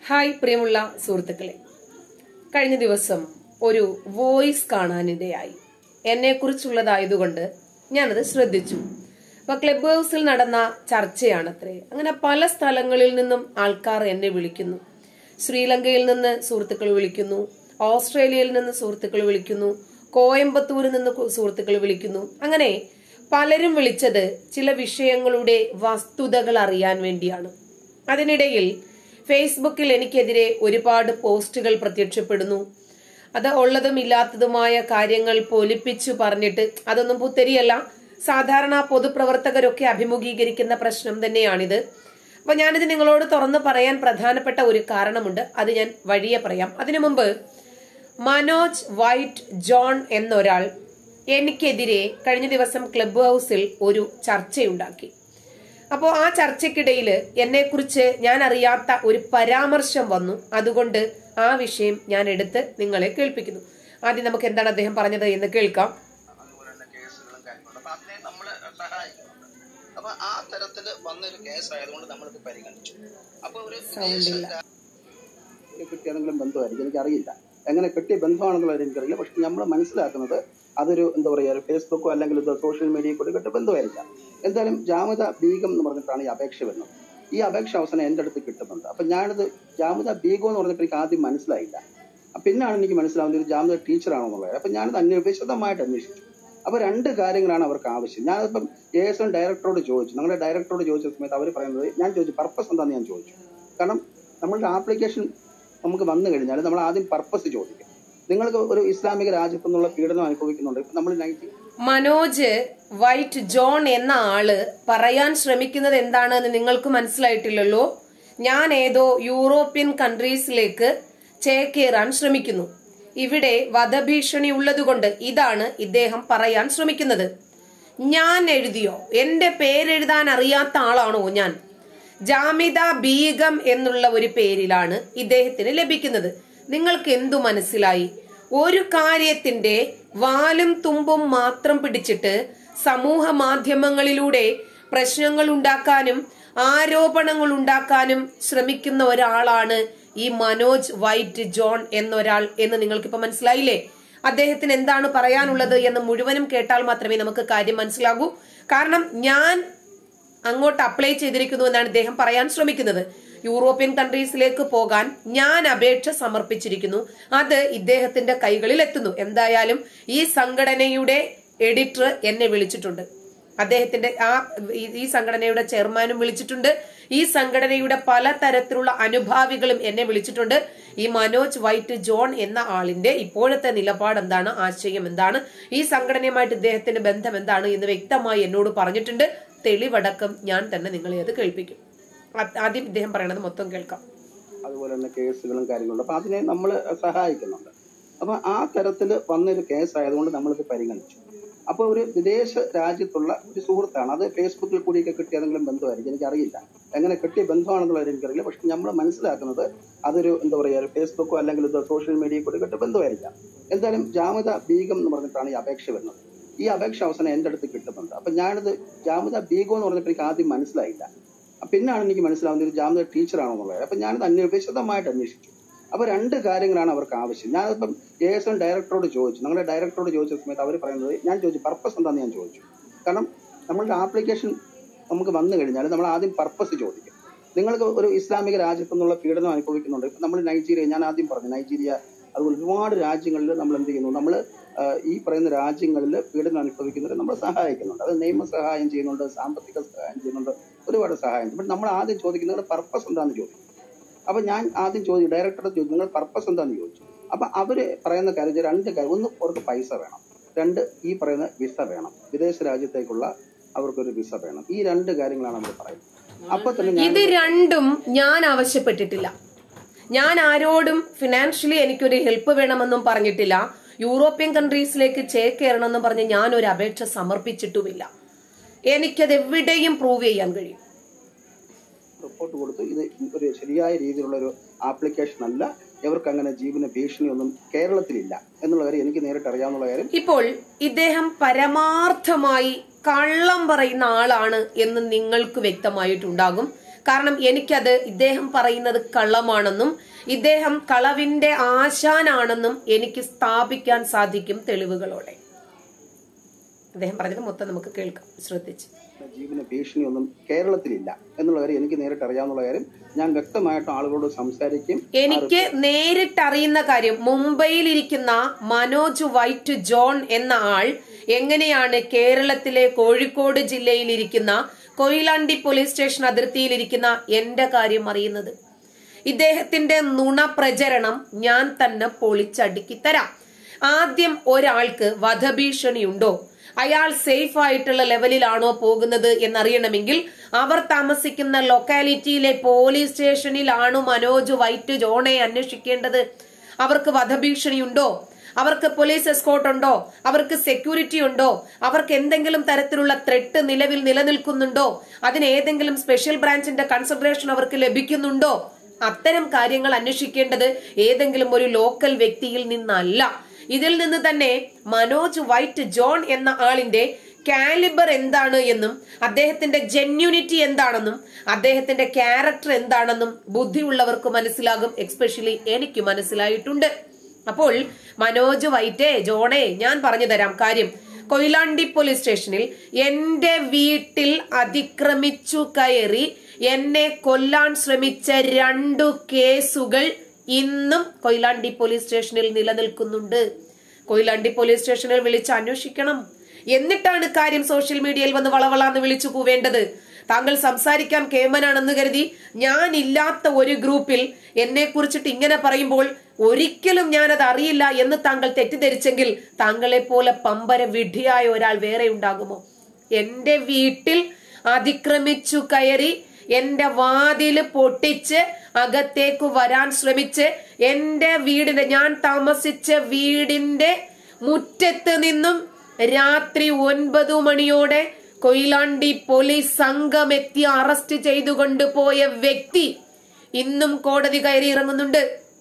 hi പ്രിയമുള്ള സുഹൃത്തുക്കളെ കഴിഞ്ഞ ദിവസം ഒരു വോയിസ് കാണാനിടയായി എന്നെ കുറിച്ചുള്ളതായതുകൊണ്ട് ഞാനത് ശ്രദ്ധിച്ചു അപ്പൊ ക്ലബ് ഹൗസിൽ നടന്ന ചർച്ചയാണത്രേ അങ്ങനെ പല സ്ഥലങ്ങളിൽ നിന്നും ആൾക്കാർ എന്നെ വിളിക്കുന്നു ശ്രീലങ്കയിൽ നിന്ന് സുഹൃത്തുക്കൾ വിളിക്കുന്നു ഓസ്ട്രേലിയയിൽ നിന്ന് സുഹൃത്തുക്കൾ വിളിക്കുന്നു കോയമ്പത്തൂരിൽ നിന്ന് കു- സുഹൃത്തുക്കൾ വിളിക്കുന്നു അങ്ങനെ പലരും വിളിച്ചത് ചില വിഷയങ്ങളുടെ വസ്തുതകൾ അറിയാൻ വേണ്ടിയാണ് അതിനിടയിൽ ഫേസ്ബുക്കിൽ എനിക്കെതിരെ ഒരുപാട് പോസ്റ്റുകൾ പ്രത്യക്ഷപ്പെടുന്നു അത് ഉള്ളതും ഇല്ലാത്തതുമായ കാര്യങ്ങൾ പൊലിപ്പിച്ചു പറഞ്ഞിട്ട് അതൊന്നും പുത്തരിയല്ല സാധാരണ പൊതുപ്രവർത്തകരൊക്കെ അഭിമുഖീകരിക്കുന്ന പ്രശ്നം തന്നെയാണിത് അപ്പൊ ഞാനിത് നിങ്ങളോട് തുറന്നു പറയാൻ പ്രധാനപ്പെട്ട ഒരു കാരണമുണ്ട് അത് ഞാൻ വഴിയെ പറയാം അതിനു മുമ്പ് മനോജ് വൈറ്റ് ജോൺ എന്നൊരാൾ എനിക്കെതിരെ കഴിഞ്ഞ ദിവസം ക്ലബ് ഹൗസിൽ ഒരു ചർച്ചയുണ്ടാക്കി അപ്പോൾ ആ ചർച്ചയ്ക്കിടയിൽ എന്നെക്കുറിച്ച് ഞാൻ അറിയാത്ത ഒരു പരാമർശം വന്നു അതുകൊണ്ട് ആ വിഷയം ഞാൻ എടുത്ത് നിങ്ങളെ കേൾപ്പിക്കുന്നു ആദ്യം നമുക്ക് എന്താണ് അദ്ദേഹം പറഞ്ഞത് എന്ന് കേൾക്കാം അതുപോലെ തന്നെ കേസുകളും കാര്യങ്ങളും അപ്പൊ അതിനെ നമ്മൾ സഹായിക്കുന്നുണ്ട് അപ്പൊ ആ തരത്തിൽ വന്നൊരു കേസ് ആയതുകൊണ്ട് നമ്മളിത് പരിഗണിച്ചു അപ്പൊ ഒരു വിദേശ കിട്ടിയ ഏതെങ്കിലും ബന്ധമായിരിക്കും എനിക്കറിയില്ല എങ്ങനെ കിട്ടിയ ബന്ധമാണെന്നുള്ളത് എനിക്കറിയില്ല പക്ഷെ നമ്മൾ മനസ്സിലാക്കുന്നത് അതൊരു എന്താ പറയുക ഒരു ഫേസ്ബുക്കോ അല്ലെങ്കിൽ ഇത് സോഷ്യൽ മീഡിയയിൽ കൂടി കിട്ടിയ ബന്ധമായിരിക്കാം എന്തായാലും ജാമിത ബീഗം എന്ന് പറഞ്ഞിട്ടാണ് ഈ അപേക്ഷ വരുന്നത് ഈ അപേക്ഷ അവസാനം എൻ്റെ അടുത്ത് കിട്ടുന്നുണ്ട് അപ്പൊ ഞാനിത് ജാമിത ബീഗോ എന്ന് പറഞ്ഞപ്പോൾ എനിക്ക് ആദ്യം മനസ്സിലായില്ല അപ്പൊ പിന്നാണ് എനിക്ക് മനസ്സിലാവുന്നത് ഇത് ജാമിത ടീച്ചറാണെന്നുള്ളത് അപ്പൊ ഞാനത് അന്വേ വിശദമായിട്ട് അന്വേഷിച്ചു അപ്പൊ രണ്ട് കാര്യങ്ങളാണ് അവർക്ക് ആവശ്യം ഞാനിപ്പം എ എസ് എൻ ഡയറക്ടറോട് ചോദിച്ചു ഞങ്ങളുടെ ഡയറക്ടറോട് ചോദിച്ച സമയത്ത് അവർ പറയുന്നത് ഞാൻ ചോദിച്ചു പർപ്പസ് എന്താണെന്ന് ഞാൻ ചോദിച്ചു കാരണം നമ്മളുടെ ആപ്ലിക്കേഷൻ നമുക്ക് വന്നു കഴിഞ്ഞാൽ നമ്മൾ ആദ്യം പർപ്പസ് ചോദിക്കും നിങ്ങൾക്ക് ഒരു ഇസ്ലാമിക രാജ്യത്തു നിന്നുള്ള പീഡനം അനുഭവിക്കുന്നുണ്ട് ഇപ്പൊ നമ്മൾ നൈറ്റ് മനോജ് വൈറ്റ് ജോൺ എന്ന ആള് പറയാൻ ശ്രമിക്കുന്നത് എന്താണെന്ന് നിങ്ങൾക്ക് മനസ്സിലായിട്ടില്ലല്ലോ ഞാൻ ഏതോ യൂറോപ്യൻ കൺട്രീസിലേക്ക് ചേക്കേറാൻ ശ്രമിക്കുന്നു ഇവിടെ വധഭീഷണി ഉള്ളതുകൊണ്ട് ഇതാണ് ഇദ്ദേഹം പറയാൻ ശ്രമിക്കുന്നത് ഞാൻ എഴുതിയോ എന്റെ പേരെഴുതാൻ അറിയാത്ത ആളാണോ ഞാൻ ജാമിദ ബീഗം എന്നുള്ള ഒരു പേരിലാണ് ഇദ്ദേഹത്തിന് ലഭിക്കുന്നത് നിങ്ങൾക്ക് എന്തു മനസ്സിലായി ഒരു കാര്യത്തിന്റെ വാലും തുമ്പും മാത്രം പിടിച്ചിട്ട് സമൂഹ മാധ്യമങ്ങളിലൂടെ പ്രശ്നങ്ങൾ ഉണ്ടാക്കാനും ആരോപണങ്ങൾ ഉണ്ടാക്കാനും ശ്രമിക്കുന്ന ഒരാളാണ് ഈ മനോജ് വൈറ്റ് ജോൺ എന്നൊരാൾ എന്ന് നിങ്ങൾക്കിപ്പോ മനസ്സിലായില്ലേ അദ്ദേഹത്തിന് എന്താണ് പറയാനുള്ളത് എന്ന് മുഴുവനും കേട്ടാൽ മാത്രമേ നമുക്ക് കാര്യം മനസ്സിലാകൂ കാരണം ഞാൻ അങ്ങോട്ട് അപ്ലൈ ചെയ്തിരിക്കുന്നു എന്നാണ് ഇദ്ദേഹം പറയാൻ ശ്രമിക്കുന്നത് യൂറോപ്യൻ കൺട്രീസിലേക്ക് പോകാൻ ഞാൻ അപേക്ഷ സമർപ്പിച്ചിരിക്കുന്നു അത് ഇദ്ദേഹത്തിന്റെ കൈകളിൽ എത്തുന്നു എന്തായാലും ഈ സംഘടനയുടെ എഡിറ്റർ എന്നെ വിളിച്ചിട്ടുണ്ട് അദ്ദേഹത്തിന്റെ ആ ഈ- ഈ സംഘടനയുടെ ചെയർമാനും വിളിച്ചിട്ടുണ്ട് ഈ സംഘടനയുടെ പല തരത്തിലുള്ള അനുഭാവികളും എന്നെ വിളിച്ചിട്ടുണ്ട് ഈ മനോജ് വൈറ്റ് ജോൺ എന്ന ആളിന്റെ ഇപ്പോഴത്തെ നിലപാട് എന്താണ് ആശയം എന്താണ് ഈ സംഘടനയുമായിട്ട് ഇദ്ദേഹത്തിന്റെ ബന്ധം എന്താണ് എന്ന് വ്യക്തമായി എന്നോട് പറഞ്ഞിട്ടുണ്ട് തെളിവടക്കം ഞാൻ തന്നെ നിങ്ങളെ അത് കേൾപ്പിക്കും ആ- ആദ്യം ഇദ്ദേഹം പറയണത് മൊത്തം കേൾക്കാം അതുപോലെ തന്നെ കേസുകളും കാര്യങ്ങളും അപ്പൊ അതിനെ നമ്മൾ സഹായിക്കുന്നുണ്ട് അപ്പൊ ആ തരത്തിൽ വന്നൊരു കേസ് ആയതുകൊണ്ട് നമ്മളിത് പരിഗണിച്ചു അപ്പൊ ഒരു വിദേശ രാജ്യത്തുള്ള ഒരു സുഹൃത്താണ് അത് ഫേസ്ബുക്കിൽ കൂടിയൊക്കെ കിട്ടിയ ഏതെങ്കിലും ബന്ധമായിരിക്കും എനിക്കറിയില്ല എങ്ങനെ കിട്ടിയ ബന്ധമാണെന്നുള്ളത് എനിക്കറിയില്ല പക്ഷെ നമ്മൾ മനസ്സിലാക്കുന്നത് അതൊരു എന്താ പറയുക ഒരു ഫേസ്ബുക്കോ അല്ലെങ്കിൽ ഇത് സോഷ്യൽ മീഡിയയിൽ കൂടി കിട്ടിയ ബന്ധമായിരിക്കാം എന്തായാലും ജാമിത ബീഗം എന്ന് പറഞ്ഞിട്ടാണ് ഈ അപേക്ഷ വരുന്നത് ഈ അപേക്ഷ അവസാനം എൻ്റെ അടുത്ത് കിട്ടുന്നുണ്ട് അപ്പൊ ഞാനിത് ജാമിത ബീഗോ എന്ന് പറഞ്ഞപ്പോൾ എനിക്ക് ആദ്യം മനസ്സിലായില്ല അപ്പൊ പിന്നാണ് എനിക്ക് മനസ്സിലാവുന്നത് ഇത് ജാമിത ടീച്ചറാണെന്നുള്ളത് അപ്പൊ ഞാനത് അന്വേ വിശദമായിട്ട് അന്വേഷിച്ചു അപ്പൊ രണ്ട് കാര്യങ്ങളാണ് അവർക്ക് ആവശ്യം ഞാനിപ്പം എ എസ് എൻ ഡയറക്ടറോട് ചോദിച്ചു ഞങ്ങളുടെ ഡയറക്ടറോട് ചോദിച്ച സമയത്ത് അവർ പറയുന്നത് ഞാൻ ചോദിച്ചു പർപ്പസ് എന്താണെന്ന് ഞാൻ ചോദിച്ചു കാരണം നമ്മളുടെ ആപ്ലിക്കേഷൻ നമുക്ക് വന്നു കഴിഞ്ഞാൽ നമ്മൾ ആദ്യം പർപ്പസ് ചോദിക്കും നിങ്ങൾക്ക് ഒരു ഇസ്ലാമിക രാജ്യത്തു നിന്നുള്ള പീഡനം അനുഭവിക്കുന്നുണ്ട് ഇപ്പൊ നമ്മൾ നൈജീരിയ ഞാൻ ആദ്യം പറഞ്ഞു നൈജീരിയ അതുപോലെ ഒരുപാട് രാജ്യങ്ങളിൽ നമ്മൾ എന്ത് ചെയ്യുന്നു നമ്മൾ ഈ പറയുന്ന രാജ്യങ്ങളിൽ പീഡനം അനുഭവിക്കുന്നവരെ നമ്മൾ സഹായിക്കുന്നുണ്ട് അത് നിയമസഹായം ചെയ്യുന്നുണ്ട് സാമ്പത്തിക സഹായം ചെയ്യുന്നുണ്ട് ഒരുപാട് സഹായം ബട്ട് നമ്മൾ ആദ്യം ചോദിക്കുന്നത് പർപ്പസ് എന്താണെന്ന് ചോദിക്കും അപ്പൊ ഞാൻ ആദ്യം ചോദിച്ചു ഡയറക്ടറെ ചോദിച്ചു നിങ്ങൾ പർപ്പസ് എന്താണെന്ന് ചോദിച്ചു അപ്പൊ അവര് പറയുന്ന കാര്യം വെച്ചാൽ രണ്ട് കാര്യം ഒന്ന് അവർക്ക് പൈസ വേണം രണ്ട് ഈ പറയുന്ന വിസ വേണം വിദേശ രാജ്യത്തേക്കുള്ള അവർക്കൊരു വിസ വേണം ഈ രണ്ട് കാര്യങ്ങളാണ് അവർ പറയുന്നത് അപ്പൊ തന്നെ ഞാൻ ഇത് രണ്ടും ഞാൻ ആവശ്യപ്പെട്ടിട്ടില്ല ഞാൻ ആരോടും ഫിനാൻഷ്യലി എനിക്കൊരു ഹെൽപ്പ് വേണമെന്നും പറഞ്ഞിട്ടില്ല യൂറോപ്യൻ കൺട്രീസിലേക്ക് ചേക്കേറണമെന്നും പറഞ്ഞ് ഞാൻ ഒരു അപേക്ഷ സമർപ്പിച്ചിട്ടുമില്ല എനിക്കത് എവിടെയും പ്രൂവ് ചെയ്യാൻ കഴിയും റിപ്പോർട്ട് കൊടുത്തു ഇത് ഒരു ശരിയായ രീതിയിലുള്ള ഒരു ആപ്ലിക്കേഷൻ അല്ല ഇവർക്ക് അങ്ങനെ ജീവന ഭീഷണിയൊന്നും കേരളത്തിലില്ല എന്നുള്ള കാര്യം എനിക്ക് നേരിട്ട് അറിയാവുന്ന കാര്യം ഇപ്പോൾ ഇദ്ദേഹം പരമാർത്ഥമായി കള്ളം പറയുന്ന ആളാണ് എന്ന് നിങ്ങൾക്ക് വ്യക്തമായിട്ടുണ്ടാകും കാരണം എനിക്കത് ഇദ്ദേഹം പറയുന്നത് കള്ളമാണെന്നും ഇദ്ദേഹം കളവിന്റെ ആശാനാണെന്നും എനിക്ക് സ്ഥാപിക്കാൻ സാധിക്കും തെളിവുകളോടെ അദ്ദേഹം പറഞ്ഞത് മൊത്തം നമുക്ക് കേൾക്കാം ശ്രദ്ധിച്ച് ജീവന ഭീഷണിയൊന്നും കേരളത്തിലില്ല എന്നുള്ള കാര്യം എനിക്ക് നേരിട്ട് അറിയാവുന്ന കാര്യം ഞാൻ വ്യക്തമായിട്ട് ആളുകളോട് സംസാരിക്കും എനിക്ക് നേരിട്ടറിയുന്ന കാര്യം മുംബൈയിൽ ഇരിക്കുന്ന മനോജ് വൈറ്റ് ജോൺ എന്ന ആൾ എങ്ങനെയാണ് കേരളത്തിലെ കോഴിക്കോട് ജില്ലയിൽ ഇരിക്കുന്ന കൊയിലാണ്ടി പോലീസ് സ്റ്റേഷൻ അതിർത്തിയിൽ ഇരിക്കുന്ന എന്റെ കാര്യം അറിയുന്നത് ഇദ്ദേഹത്തിന്റെ നുണ പ്രചരണം ഞാൻ തന്നെ പൊളിച്ചടുക്കി തരാം ആദ്യം ഒരാൾക്ക് വധഭീഷണിയുണ്ടോ അയാൾ സേഫ് ആയിട്ടുള്ള ലെവലിലാണോ പോകുന്നത് എന്നറിയണമെങ്കിൽ അവർ താമസിക്കുന്ന ലൊക്കാലിറ്റിയിലെ പോലീസ് സ്റ്റേഷനിലാണോ മനോജ് വൈറ്റ് ജോണെ അന്വേഷിക്കേണ്ടത് അവർക്ക് വധഭീഷണിയുണ്ടോ അവർക്ക് പോലീസ് എസ്കോട്ട് ഉണ്ടോ അവർക്ക് സെക്യൂരിറ്റി ഉണ്ടോ അവർക്ക് എന്തെങ്കിലും തരത്തിലുള്ള ത്രെട്ട് നിലവിൽ നിലനിൽക്കുന്നുണ്ടോ അതിന് ഏതെങ്കിലും സ്പെഷ്യൽ ബ്രാഞ്ചിന്റെ കൺസിഡറേഷൻ അവർക്ക് ലഭിക്കുന്നുണ്ടോ അത്തരം കാര്യങ്ങൾ അന്വേഷിക്കേണ്ടത് ഏതെങ്കിലും ഒരു ലോക്കൽ വ്യക്തിയിൽ നിന്നല്ല ഇതിൽ നിന്ന് തന്നെ മനോജ് വൈറ്റ് ജോൺ എന്ന ആളിന്റെ കാലിബർ എന്താണ് എന്നും അദ്ദേഹത്തിന്റെ ജെന്യൂനിറ്റി എന്താണെന്നും അദ്ദേഹത്തിന്റെ ക്യാരക്ടർ എന്താണെന്നും ബുദ്ധിയുള്ളവർക്ക് മനസ്സിലാകും എക്സ്പെഷ്യലി എനിക്ക് മനസ്സിലായിട്ടുണ്ട് അപ്പോൾ മനോജ് വൈറ്റേ ജോണേ ഞാൻ പറഞ്ഞു തരാം കാര്യം കൊയിലാണ്ടി പോലീസ് സ്റ്റേഷനിൽ എന്റെ വീട്ടിൽ അതിക്രമിച്ചു കയറി എന്നെ കൊല്ലാൻ ശ്രമിച്ച രണ്ടു കേസുകൾ ഇന്നും കൊയിലാണ്ടി പോലീസ് സ്റ്റേഷനിൽ നിലനിൽക്കുന്നുണ്ട് കൊയിലാണ്ടി പോലീസ് സ്റ്റേഷനിൽ വിളിച്ച് അന്വേഷിക്കണം എന്നിട്ടാണ് കാര്യം സോഷ്യൽ മീഡിയയിൽ വന്ന് വളവളാന്ന് വിളിച്ചു പോവേണ്ടത് താങ്കൾ സംസാരിക്കാൻ കേമനാണെന്ന് കരുതി ഞാൻ ഇല്ലാത്ത ഒരു ഗ്രൂപ്പിൽ എന്നെ കുറിച്ചിട്ട് ഇങ്ങനെ പറയുമ്പോൾ ഒരിക്കലും ഞാനത് അറിയില്ല എന്ന് താങ്കൾ തെറ്റിദ്ധരിച്ചെങ്കിൽ താങ്കളെ പോലെ പമ്പര വിഡ്ഢിയായ ഒരാൾ വേറെ ഉണ്ടാകുമോ എന്റെ വീട്ടിൽ അതിക്രമിച്ചു കയറി എന്റെ വാതില് പൊട്ടിച്ച് അകത്തേക്ക് വരാൻ ശ്രമിച്ച് എന്റെ വീടിന്റെ ഞാൻ താമസിച്ച വീടിന്റെ മുറ്റത്ത് നിന്നും രാത്രി ഒൻപത് മണിയോടെ കൊയിലാണ്ടി പോലീസ് സംഘം എത്തി അറസ്റ്റ് ചെയ്തുകൊണ്ട് പോയ വ്യക്തി ഇന്നും കോടതി കയറി ഇറങ്ങുന്നുണ്ട്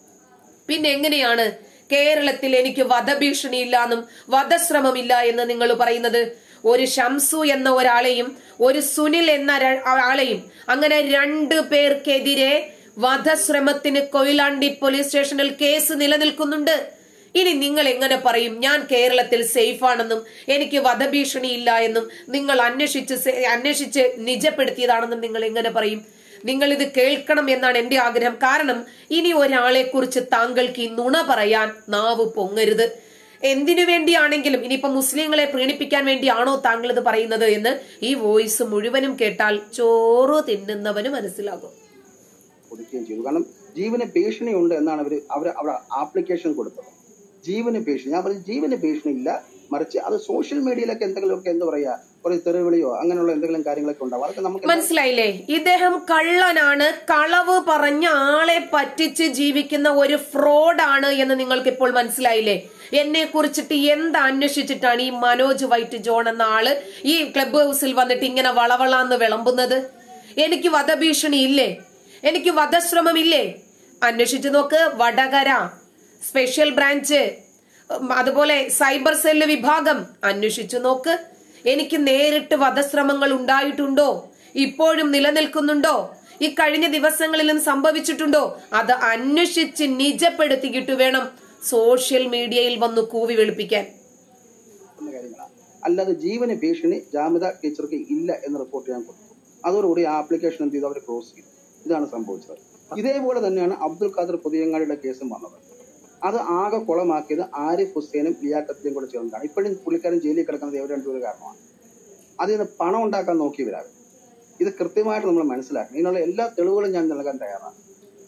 പിന്നെ എങ്ങനെയാണ് കേരളത്തിൽ എനിക്ക് വധഭീഷണി ഇല്ലാന്നും വധശ്രമമില്ല എന്ന് നിങ്ങൾ പറയുന്നത് ഒരു ഷംസു എന്ന ഒരാളെയും ഒരു സുനിൽ എന്ന ര- ആളെയും അങ്ങനെ രണ്ടു പേർക്കെതിരെ വധശ്രമത്തിന് കൊയിലാണ്ടി പോലീസ് സ്റ്റേഷനിൽ കേസ് നിലനിൽക്കുന്നുണ്ട് ഇനി നിങ്ങൾ എങ്ങനെ പറയും ഞാൻ കേരളത്തിൽ സേഫ് ആണെന്നും എനിക്ക് വധഭീഷണി ഇല്ല എന്നും നിങ്ങൾ അന്വേഷിച്ച് സെ- അന്വേഷിച്ച് നിജപ്പെടുത്തിയതാണെന്നും നിങ്ങൾ എങ്ങനെ പറയും നിങ്ങൾ ഇത് കേൾക്കണം എന്നാണ് എന്റെ ആഗ്രഹം കാരണം ഇനി ഒരാളെ കുറിച്ച് താങ്കൾക്ക് ഈ നുണ പറയാൻ നാവ് പൊങ്ങരുത് എന്തിനു വേണ്ടിയാണെങ്കിലും ഇനിയിപ്പോ മുസ്ലിങ്ങളെ പ്രീണിപ്പിക്കാൻ വേണ്ടിയാണോ താങ്കൾ ഇത് പറയുന്നത് എന്ന് ഈ വോയിസ് മുഴുവനും കേട്ടാൽ ചോറ് തിന്നുന്നവന് മനസ്സിലാകും കൊടുക്കുകയും ചെയ്തു കാരണം ജീവന് ഭീഷണിയുണ്ട് എന്നാണ് അവർ അവർ അവിടെ ആപ്ലിക്കേഷൻ കൊടുത്തത് ജീവന് ഭീഷണി ഞാൻ പറഞ്ഞു ജീവന് ഭീഷണി ഇല്ല മറിച്ച് അത് സോഷ്യൽ മീഡിയയിലൊക്കെ എന്തെങ്കിലുമൊക്കെ എന്താ പറയാ കുറെ തെറിവിളിയോ അങ്ങനെയുള്ള എന്തെങ്കിലും കാര്യങ്ങളൊക്കെ ഉണ്ടാവും അതൊക്കെ നമുക്ക് മനസ്സിലായില്ലേ ഇദ്ദേഹം കള്ളനാണ് കളവ് പറഞ്ഞ ആളെ പറ്റിച്ച് ജീവിക്കുന്ന ഒരു ഫ്രോഡാണ് എന്ന് നിങ്ങൾക്ക് ഇപ്പോൾ മനസ്സിലായില്ലേ എന്നെ കുറിച്ചിട്ട് എന്ത് അന്വേഷിച്ചിട്ടാണ് ഈ മനോജ് വൈറ്റ് ജോൺ എന്ന ആള് ഈ ക്ലബ് ഹൗസിൽ വന്നിട്ട് ഇങ്ങനെ വളവളാന്ന് വിളമ്പുന്നത് എനിക്ക് വധഭീഷണി ഇല്ലേ എനിക്ക് വധശ്രമമില്ലേ അന്വേഷിച്ചു നോക്ക് വടകര സ്പെഷ്യൽ ബ്രാഞ്ച് ഉം, അതുപോലെ സൈബർ സെല്ല് വിഭാഗം അന്വേഷിച്ചു നോക്ക് എനിക്ക് നേരിട്ട് വധശ്രമങ്ങൾ ഉണ്ടായിട്ടുണ്ടോ ഇപ്പോഴും നിലനിൽക്കുന്നുണ്ടോ ഈ കഴിഞ്ഞ ദിവസങ്ങളിലും സംഭവിച്ചിട്ടുണ്ടോ അത് അന്വേഷിച്ച് നിജപ്പെടുത്തിയിട്ട് വേണം സോഷ്യൽ മീഡിയയിൽ വന്ന് കൂവി വെളുപ്പിക്കാൻ നടക്കുന്ന കാര്യങ്ങളാണ് അല്ലാതെ ജീവന് ഭീഷണി ജാമിത ടീച്ചർക്ക് ഇല്ല എന്ന് റിപ്പോർട്ട് ഞാൻ കൊടുത്തു അതോടുകൂടി ആ ആപ്ലിക്കേഷൻ എന്ത് ചെയ്തു അവർ ക്ലോസ് ചെയ്തു ഇതാണ് സംഭവിച്ചത് ഇതേപോലെ തന്നെയാണ് അബ്ദുൽ ഖാദർ പുതിയങ്ങാടിയുടെ കേസും വന്നത് അത് ആകെ കുളമാക്കിയത് ആരിഫ് ഹുസൈനും ലിയാഖത്തിലും കൂടെ ചേർന്നതാണ് ഇപ്പോഴും പുള്ളിക്കാരൻ ജയിലിൽ കിടക്കുന്നത് ഇവർ രണ്ടുപേരും കാരണമാണ് അതിൽ നിന്ന് പണം ഉണ്ടാക്കാൻ നോക്കിയവരാണ് ഇത് കൃത്യമായിട്ട് നമ്മൾ മനസ്സിലാക്കണം ഇതിനുള്ള എല്ലാ തെളിവുകളും ഞാൻ നൽകാൻ തയ്യാറാണ്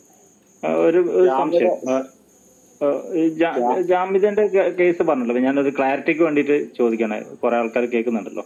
ആ, ഒരു ഒരു സംശയം ആ, ആ, ഈ ജാ- ജാമിദന്റെ കേ- കേസ് പറഞ്ഞല്ലോ ഞാനൊരു ക്ലാരിറ്റിക്ക് വേണ്ടിയിട്ട് ചോദിക്കാണ് കുറെ ആൾക്കാർ കേൾക്കുന്നുണ്ടല്ലോ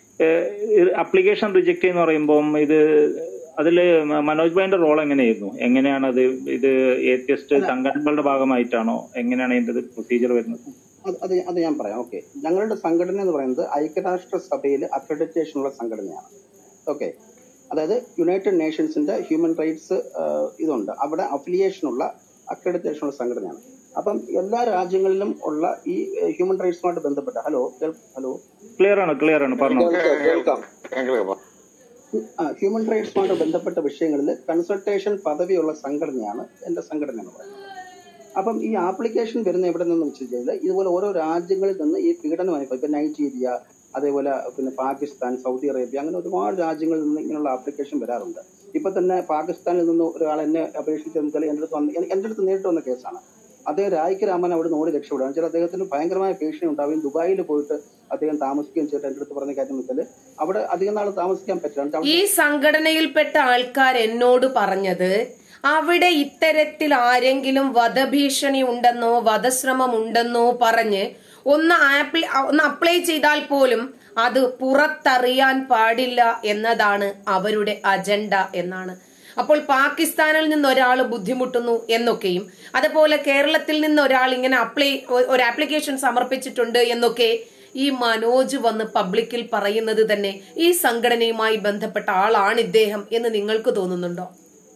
അപ്ലിക്കേഷൻ റിജക്ട് എന്ന് പറയുമ്പോൾ ഇത് അതില് മ- മനോജ് ഭായിന്റെ റോൾ എങ്ങനെയായിരുന്നു എങ്ങനെയാണ് അത് ഇത് ഏത്യസ്റ്റ് സംഘടനകളുടെ ഭാഗമായിട്ടാണോ എങ്ങനെയാണ് ഇതിന്റെ പ്രൊസീജിയർ വരുന്നത് അത് അത് അത് ഞാൻ പറയാം ഓക്കെ ഞങ്ങളുടെ സംഘടന എന്ന് പറയുന്നത് ഐക്യരാഷ്ട്ര സഭയിൽ അക്രഡിറ്റേഷൻ ഉള്ള സംഘടനയാണ് ഓക്കെ അതായത് യുണൈറ്റഡ് നേഷൻസിന്റെ ഹ്യൂമൻ റൈറ്റ്സ് ഇതുണ്ട് അവിടെ അഫിലിയേഷൻ ഉള്ള അക്രഡിറ്റേഷൻ ഉള്ള സംഘടനയാണ് അപ്പം എല്ലാ രാജ്യങ്ങളിലും ഉള്ള ഈ ഹ്യൂമൻ റൈറ്റ്സുമായിട്ട് ബന്ധപ്പെട്ട ഹലോ കേൾ- ഹലോ ക്ലിയർ ആണ് ക്ലിയർ ആണ് പറഞ്ഞോ കേൾക്കാം കേൾക്കാം ഹ്യൂമൻ റൈറ്റ്സുമായിട്ട് ബന്ധപ്പെട്ട വിഷയങ്ങളിൽ കൺസൾട്ടേഷൻ പദവിയുള്ള സംഘടനയാണ് എന്റെ സംഘടന എന്ന് പറയുന്നത് അപ്പം ഈ ആപ്ലിക്കേഷൻ വരുന്ന എവിടെ നിന്ന് വെച്ച് കഴിഞ്ഞാൽ ഇതുപോലെ ഓരോ രാജ്യങ്ങളിൽ നിന്ന് ഈ പീഡനം അനുഭവം ഇപ്പൊ നൈജീരിയ അതേപോലെ പിന്നെ പാകിസ്ഥാൻ സൗദി അറേബ്യ അങ്ങനെ ഒരുപാട് രാജ്യങ്ങളിൽ നിന്ന് ഇങ്ങനെയുള്ള ആപ്ലിക്കേഷൻ വരാറുണ്ട് ഇപ്പൊ തന്നെ പാകിസ്ഥാനിൽ നിന്ന് ഒരാൾ എന്നെ അപേക്ഷിച്ചെന്ന് വെച്ചാൽ എൻ്റെ അടുത്ത് വന്ന് എൻ- എൻ്റെ അടുത്ത് നേരിട്ട് വന്ന കേസാണ് അദ്ദേഹം രായ്ക്ക് രാമൻ അവിടെ നിന്ന് ഓടി രക്ഷപ്പെടുകയാണ് വെച്ചാൽ അദ്ദേഹത്തിന് ഭയങ്കരമായ ഭീഷണി ഉണ്ടാവുകയും ദുബായിൽ പോയിട്ട് അദ്ദേഹം താമസിക്കുകയും ചെയ്തിട്ട് എൻ്റെ അടുത്ത് പറഞ്ഞ കാര്യം വെച്ചാൽ അവിടെ അധികം നാൾ താമസിക്കാൻ പറ്റില്ല എന്നിട്ട് അവിടെ ഈ സംഘടനയിൽപ്പെട്ട ആൾക്കാർ എന്നോട് പറഞ്ഞത് അവിടെ ഇത്തരത്തിൽ ആരെങ്കിലും വധഭീഷണി ഉണ്ടെന്നോ വധശ്രമം ഉണ്ടെന്നോ പറഞ്ഞ് ഒന്ന് ആപ്ലി ഒന്ന് അപ്ലൈ ചെയ്താൽ പോലും അത് പുറത്തറിയാൻ പാടില്ല എന്നതാണ് അവരുടെ അജണ്ട എന്നാണ് അപ്പോൾ പാകിസ്ഥാനിൽ നിന്ന് ഒരാൾ ബുദ്ധിമുട്ടുന്നു എന്നൊക്കെയും അതുപോലെ കേരളത്തിൽ നിന്ന് ഒരാൾ ഇങ്ങനെ അപ്ലൈ ഒരു ആപ്ലിക്കേഷൻ സമർപ്പിച്ചിട്ടുണ്ട് എന്നൊക്കെ ഈ മനോജ് വന്ന് പബ്ലിക്കിൽ പറയുന്നത് തന്നെ ഈ സംഘടനയുമായി ബന്ധപ്പെട്ട ആളാണ് ഇദ്ദേഹം എന്ന് നിങ്ങൾക്ക് തോന്നുന്നുണ്ടോ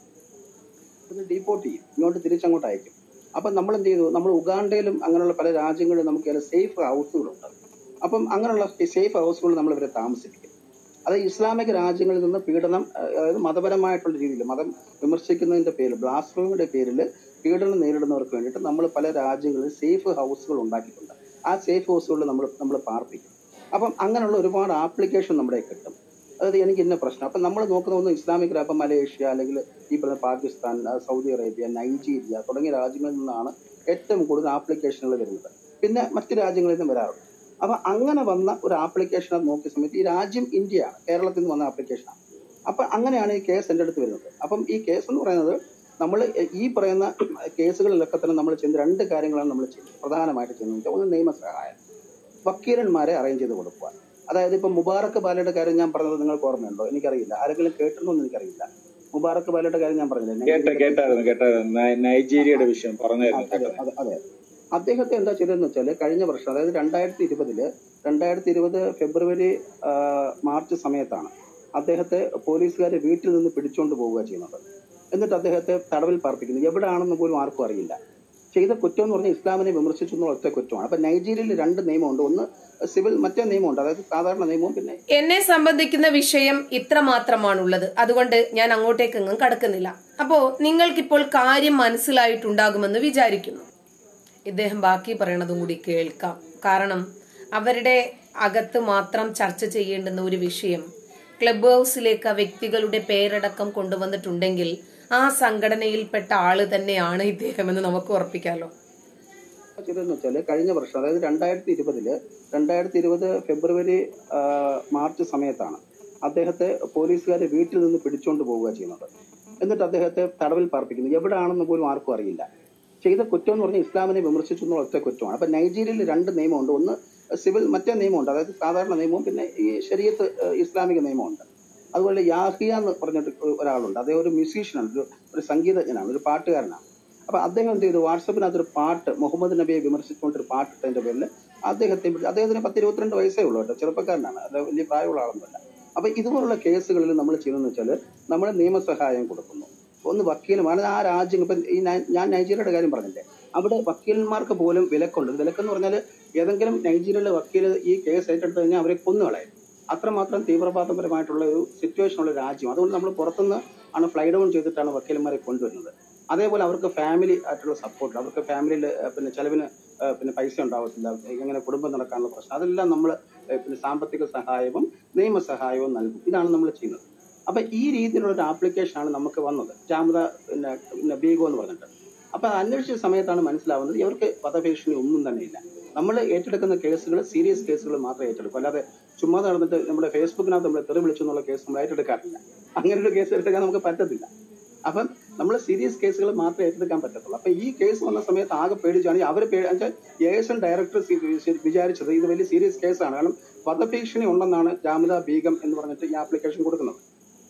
ഇത് ഡീപ്പോർട്ട് ചെയ്യും ഇങ്ങോട്ട് തിരിച്ചങ്ങോട്ട് അയക്കും അപ്പം നമ്മൾ എന്ത് ചെയ്തു നമ്മൾ ഉഗാണ്ടയിലും അങ്ങനെയുള്ള പല രാജ്യങ്ങളിലും നമുക്ക് ചില സേഫ് ഹൗസുകളുണ്ട് അപ്പം അങ്ങനെയുള്ള സേഫ് ഹൗസുകൾ നമ്മൾ ഇവരെ താമസിപ്പിക്കും അത് ഇസ്ലാമിക രാജ്യങ്ങളിൽ നിന്ന് പീഡനം അഹ് അതായത് മതപരമായിട്ടുള്ള രീതിയിൽ മതം വിമർശിക്കുന്നതിന്റെ പേരിൽ ബ്ലാസ്ഫമിയുടെ പേരിൽ പീഡനം നേരിടുന്നവർക്ക് വേണ്ടിയിട്ട് നമ്മൾ പല രാജ്യങ്ങളിൽ സേഫ് ഹൗസുകൾ ഉണ്ടാക്കിയിട്ടുണ്ട് ആ സേഫ് ഹൗസുകളിൽ നമ്മൾ നമ്മൾ പാർപ്പിക്കും അപ്പം അങ്ങനെയുള്ള ഒരുപാട് ആപ്ലിക്കേഷൻ നമ്മുടെ കിട്ടും അതായത് എനിക്ക് ഇന്ന പ്രശ്നം അപ്പം നമ്മൾ നോക്കുന്ന ഒന്ന് ഇസ്ലാമിക് രാ- അപ്പം മലേഷ്യ അല്ലെങ്കിൽ ഈ പറഞ്ഞ പാകിസ്ഥാൻ ആ, സൗദി അറേബ്യ നൈജീരിയ തുടങ്ങിയ രാജ്യങ്ങളിൽ നിന്നാണ് ഏറ്റവും കൂടുതൽ ആപ്ലിക്കേഷനുകൾ വരുന്നത് പിന്നെ മറ്റ് രാജ്യങ്ങളിൽ നിന്നും വരാറുണ്ട് അപ്പൊ അങ്ങനെ വന്ന ഒരു ആപ്ലിക്കേഷൻ അത് നോക്കിയ സമയത്ത് ഈ രാജ്യം ഇന്ത്യയാണ് കേരളത്തിൽ നിന്ന് വന്ന ആപ്ലിക്കേഷനാണ് അപ്പൊ അങ്ങനെയാണ് ഈ കേസ് എൻ്റെ അടുത്ത് വരുന്നത് അപ്പം ഈ കേസ് എന്ന് പറയുന്നത് നമ്മൾ ഈ പറയുന്ന കേസുകളിലൊക്കെ തന്നെ നമ്മൾ ചെയ്യുന്ന രണ്ട് കാര്യങ്ങളാണ് നമ്മൾ ചെയ്യുന്നത് പ്രധാനമായിട്ട് ചെയ്യുന്നത് വെച്ചാൽ ഒന്ന് നിയമസഹായം വക്കീലന്മാരെ അറേഞ്ച് ചെയ്ത് കൊടുക്കുക അതായത് ഇപ്പൊ മുബാറക്ക് ബാലയുടെ കാര്യം ഞാൻ പറഞ്ഞത് നിങ്ങൾക്ക് ഓർമ്മയുണ്ടോ എനിക്കറിയില്ല ആരെങ്കിലും കേട്ടിട്ടുണ്ടോ എന്ന് എനിക്കറിയില്ല മുബാറക്ക് ബാലയുടെ കാര്യം ഞാൻ പറഞ്ഞില്ലേ കേട്ട നൈജീരിയയിലെ കേട്ടായിരുന്നു കേട്ടായിരുന്നു നൈ- നൈജീരിയയുടെ വിഷയം പറഞ്ഞായിരുന്നു അതെ കേട്ടത് അതെ അതെ അദ്ദേഹത്തെ എന്താ ചെയ്തതെന്ന് വെച്ചാൽ കഴിഞ്ഞ വർഷം അതായത് രണ്ടായിരത്തി ഇരുപതില് രണ്ടായിരത്തി ഇരുപത് ഫെബ്രുവരി ആ, മാർച്ച് സമയത്താണ് അദ്ദേഹത്തെ പോലീസുകാർ വീട്ടിൽ നിന്ന് പിടിച്ചുകൊണ്ട് പോവുക ചെയ്യുന്നത് എന്നിട്ട് അദ്ദേഹത്തെ തടവിൽ പാർപ്പിക്കുന്നു എവിടെയാണെന്ന് പോലും ആർക്കും അറിയില്ല ചെയ്ത കുറ്റം എന്ന് പറഞ്ഞാൽ ഇസ്ലാമിനെ വിമർശിച്ചു എന്നുള്ള ഒറ്റ കുറ്റമാണ് അപ്പൊ നൈജീരിയയിൽ രണ്ട് നിയമമുണ്ട് ഒന്ന് സിവിൽ മറ്റേ നിയമമുണ്ട് അതായത് സാധാരണ നിയമവും പിന്നെ എന്നെ സംബന്ധിക്കുന്ന വിഷയം ഇത്ര മാത്രമാണുള്ളത് അതുകൊണ്ട് ഞാൻ അങ്ങോട്ടേക്കെങ്ങും കടക്കുന്നില്ല അപ്പോ നിങ്ങൾക്കിപ്പോൾ കാര്യം മനസ്സിലായിട്ടുണ്ടാകുമെന്ന് വിചാരിക്കുന്നു ഇദ്ദേഹം ബാക്കി പറയണതും കൂടി കേൾക്കാം കാരണം അവരുടെ അകത്ത് മാത്രം ചർച്ച ചെയ്യേണ്ടുന്ന ഒരു വിഷയം ക്ലബ് ഹൗസിലേക്ക് ആ വ്യക്തികളുടെ പേരടക്കം കൊണ്ടുവന്നിട്ടുണ്ടെങ്കിൽ ആ സംഘടനയിൽപ്പെട്ട ആള് തന്നെയാണ് ഇദ്ദേഹമെന്ന് നമുക്ക് ഉറപ്പിക്കാലോ ചെയ്തതെന്ന് വെച്ചാല് കഴിഞ്ഞ വർഷം അതായത് രണ്ടായിരത്തി ഇരുപതില് രണ്ടായിരത്തി ഇരുപത് ഫെബ്രുവരി ആ, മാർച്ച് സമയത്താണ് അദ്ദേഹത്തെ പോലീസുകാർ വീട്ടിൽ നിന്ന് പിടിച്ചുകൊണ്ട് പോവുക ചെയ്യുന്നത് എന്നിട്ട് അദ്ദേഹത്തെ തടവിൽ പാർപ്പിക്കുന്നു എവിടെയാണെന്ന് പോലും ആർക്കും അറിയില്ല ചെയ്ത കുറ്റം എന്ന് പറഞ്ഞാൽ ഇസ്ലാമിനെ വിമർശിച്ചു എന്നുള്ള ഒറ്റ കുറ്റമാണ് അപ്പൊ നൈജീരിയയിൽ രണ്ട് നിയമമുണ്ട് ഒന്ന് സിവിൽ മറ്റേ നിയമമുണ്ട് അതായത് സാധാരണ നിയമവും പിന്നെ ഈ ശരീരത്ത് ഇസ്ലാമിക നിയമമുണ്ട് അതുപോലെ യാഹിയ എന്ന് പറഞ്ഞിട്ട് ഒരാളുണ്ട് അദ്ദേഹം ഒരു മ്യൂസീഷ്യനാണ് ഒരു ഒരു സംഗീതജ്ഞനാണ് ഒരു പാട്ടുകാരനാണ് അപ്പൊ അദ്ദേഹം എന്ത് ചെയ്തു വാട്സപ്പിനകത്ത് ഒരു പാട്ട് മുഹമ്മദ് നബിയെ വിമർശിച്ചുകൊണ്ട് ഒരു പാട്ട് ഇട്ടതിന്റെ പേരിൽ അദ്ദേഹത്തെ വിളിച്ചു അദ്ദേഹത്തിന് പത്ത് ഇരുപത്തിരണ്ട് വയസ്സേ ഉള്ളൂ കേട്ടോ ചെറുപ്പക്കാരനാണ് അത് വലിയ പ്രായമുള്ള ആളൊന്നുമല്ല അപ്പൊ ഇതുപോലുള്ള കേസുകളിൽ നമ്മൾ ചെയ്യുന്നതെന്ന് വെച്ചാൽ നമ്മൾ നിയമസഹായം കൊടുക്കുന്നു ഒന്ന് വക്കീലുമാണ് ആ രാജ്യം ഇപ്പൊ ഈ നൈ- ഞാൻ നൈജീരിയയുടെ കാര്യം പറഞ്ഞില്ലേ അവിടെ വക്കീലന്മാർക്ക് പോലും വിലക്കുണ്ട് വിലക്കെന്ന് പറഞ്ഞാൽ ഏതെങ്കിലും നൈജീരിയയിലെ വക്കീൽ ഈ കേസ് ഏറ്റെടുത്ത് കഴിഞ്ഞാൽ അവരെ കൊന്നുകളയും അത്രമാത്രം തീവ്രവാദപരമായിട്ടുള്ള ഒരു സിറ്റുവേഷൻ ഉള്ള രാജ്യം അതുകൊണ്ട് നമ്മൾ പുറത്തുനിന്ന് ആണ് ഫ്ലൈ ഡൗൺ ചെയ്തിട്ടാണ് വക്കീലന്മാരെ കൊണ്ടുവരുന്നത് അതേപോലെ അവർക്ക് ഫാമിലി ആയിട്ടുള്ള സപ്പോർട്ട് അവർക്ക് ഫാമിലിയിൽ പിന്നെ ചെലവിന് ഏഹ് പിന്നെ പൈസ ഉണ്ടാവത്തില്ല എങ്ങനെ കുടുംബം നടക്കാനുള്ള പ്രശ്നം അതെല്ലാം നമ്മൾ പിന്നെ സാമ്പത്തിക സഹായവും നിയമസഹായവും നൽകും ഇതാണ് നമ്മൾ ചെയ്യുന്നത് അപ്പൊ ഈ രീതിയിലുള്ള ഒരു ആപ്ലിക്കേഷൻ ആണ് നമുക്ക് വന്നത് ജാമത പിന്നെ പിന്നെ ബീഗോ എന്ന് പറഞ്ഞിട്ട് അപ്പൊ അത് അന്വേഷിച്ച സമയത്താണ് മനസ്സിലാവുന്നത് ഇവർക്ക് വധഭീഷണി ഒന്നും തന്നെ ഇല്ല നമ്മൾ ഏറ്റെടുക്കുന്ന കേസുകൾ സീരിയസ് കേസുകൾ മാത്രമേ ഏറ്റെടുക്കൂ അല്ലാതെ ചുമ്മാ നടന്നിട്ട് നമ്മുടെ ഫേസ്ബുക്കിനകത്ത് നമ്മൾ തെറി വിളിച്ചു എന്നുള്ള കേസ് നമ്മൾ ഏറ്റെടുക്കാറില്ല അങ്ങനെ ഒരു കേസ് ഏറ്റെടുക്കാൻ നമുക്ക് പറ്റത്തില്ല അപ്പം നമ്മൾ സീരിയസ് കേസുകൾ മാത്രമേ ഏറ്റെടുക്കാൻ പറ്റത്തുള്ളൂ അപ്പൊ ഈ കേസ് വന്ന സമയത്ത് ആകെ പേടിച്ചാണ് അവർ ഏഷ്യൻ ഡയറക്ടർ വിചാരിച്ചത് ഇത് വലിയ സീരിയസ് കേസാണ് കാരണം വധഭീഷണി ഉണ്ടെന്നാണ് ജാമിത ബീഗം എന്ന് പറഞ്ഞിട്ട് ഈ ആപ്ലിക്കേഷൻ കൊടുക്കുന്നത്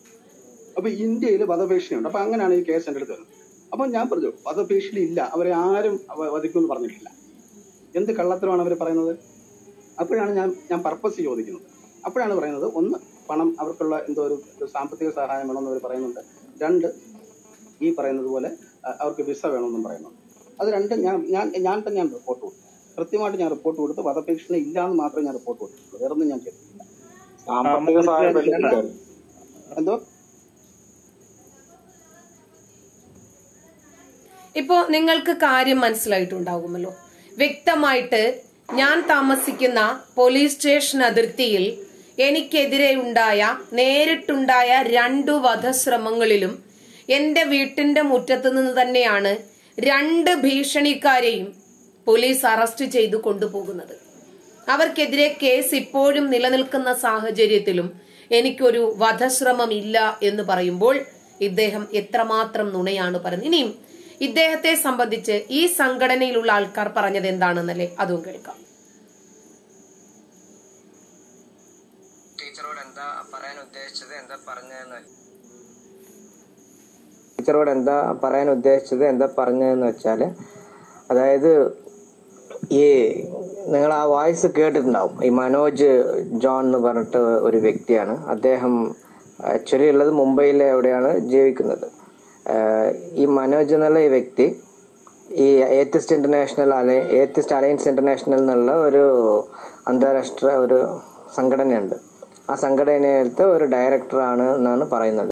അപ്പൊ ഇന്ത്യയിൽ വധഭീഷണിയുണ്ട് അപ്പൊ അങ്ങനെയാണ് ഈ കേസ് എൻ്റെ അടുത്ത് വരുന്നത് അപ്പൊ ഞാൻ പറഞ്ഞു വധഭീഷണി ഇല്ല അവരെ ആരും വ- വധിക്കുമെന്ന് പറഞ്ഞിട്ടില്ല എന്ത് കള്ളത്തരമാണ് അവർ പറയുന്നത് അപ്പോഴാണ് ഞാൻ ഞാൻ പർപ്പസ് ചോദിക്കുന്നത് അപ്പോഴാണ് പറയുന്നത് ഒന്ന് പണം അവർക്കുള്ള എന്തോ ഒരു ഒരു സാമ്പത്തിക സഹായം വേണമെന്ന് അവർ പറയുന്നുണ്ട് രണ്ട് ഈ പറയുന്നത് പോലെ അഹ് അവർക്ക് വിസ വേണമെന്നും പറയുന്നുണ്ട് അത് രണ്ട് ഞാൻ ഞാൻ ഞാൻ തന്നെ ഞാൻ റിപ്പോർട്ട് കൊടുത്തു കൃത്യമായിട്ട് ഞാൻ റിപ്പോർട്ട് കൊടുത്ത് വധഭീഷണി ഇല്ല എന്ന് മാത്രമേ ഞാൻ റിപ്പോർട്ട് കൊടുത്തിട്ടുള്ളൂ വേറൊന്നും ഞാൻ ചെയ്തിട്ടില്ല സാമ്പത്തിക സഹായം ആ, ലഭിക്കായിരുന്നു എന്തോ ഇപ്പോ നിങ്ങൾക്ക് കാര്യം മനസ്സിലായിട്ടുണ്ടാകുമല്ലോ വ്യക്തമായിട്ട് ഞാൻ താമസിക്കുന്ന പോലീസ് സ്റ്റേഷൻ അതിർത്തിയിൽ എനിക്കെതിരെ ഉണ്ടായ നേരിട്ടുണ്ടായ രണ്ടു വധശ്രമങ്ങളിലും എന്റെ വീട്ടിന്റെ മുറ്റത്ത് നിന്ന് തന്നെയാണ് രണ്ട് ഭീഷണിക്കാരെയും പോലീസ് അറസ്റ്റ് ചെയ്തു കൊണ്ടുപോകുന്നത് അവർക്കെതിരെ കേസ് ഇപ്പോഴും നിലനിൽക്കുന്ന സാഹചര്യത്തിലും എനിക്കൊരു വധശ്രമം ഇല്ല എന്ന് പറയുമ്പോൾ ഇദ്ദേഹം എത്രമാത്രം നുണയാണ് പറയുന്നത് ഇനിയും ഇദ്ദേഹത്തെ സംബന്ധിച്ച് ഈ സംഘടനയിലുള്ള ആൾക്കാർ പറഞ്ഞത് എന്താണെന്നല്ലേ അതും കേൾക്കാം ടീച്ചറോട് എന്താ പറയാൻ ഉദ്ദേശിച്ചത് എന്താ പറഞ്ഞതെന്ന് ടീച്ചറോട് എന്താ പറയാൻ ഉദ്ദേശിച്ചത് എന്താ പറഞ്ഞതെന്ന് വെച്ചാൽ അതായത് ഈ നിങ്ങൾ ആ വോയിസ് കേട്ടിട്ടുണ്ടാവും ഈ മനോജ് ജോൺ എന്ന് പറഞ്ഞിട്ട് ഒരു വ്യക്തിയാണ് അദ്ദേഹം ആക്ച്വലി ഉള്ളത് മുംബൈയിലെ എവിടെയാണ് ജീവിക്കുന്നത് ആഹ് ഈ മനോജ് എന്നുള്ള ഈ വ്യക്തി ഈ ഏത്തിസ്റ്റ് ഇന്റർനാഷണൽ അലയ ഏത്തിസ്റ്റ് അലയൻസ് ഇന്റർനാഷണൽ എന്നുള്ള ഒരു അന്താരാഷ്ട്ര ഒരു സംഘടനയുണ്ട് ആ സംഘടനയിലത്തെ ഒരു ഡയറക്ടറാണ് എന്നാണ് പറയുന്നത്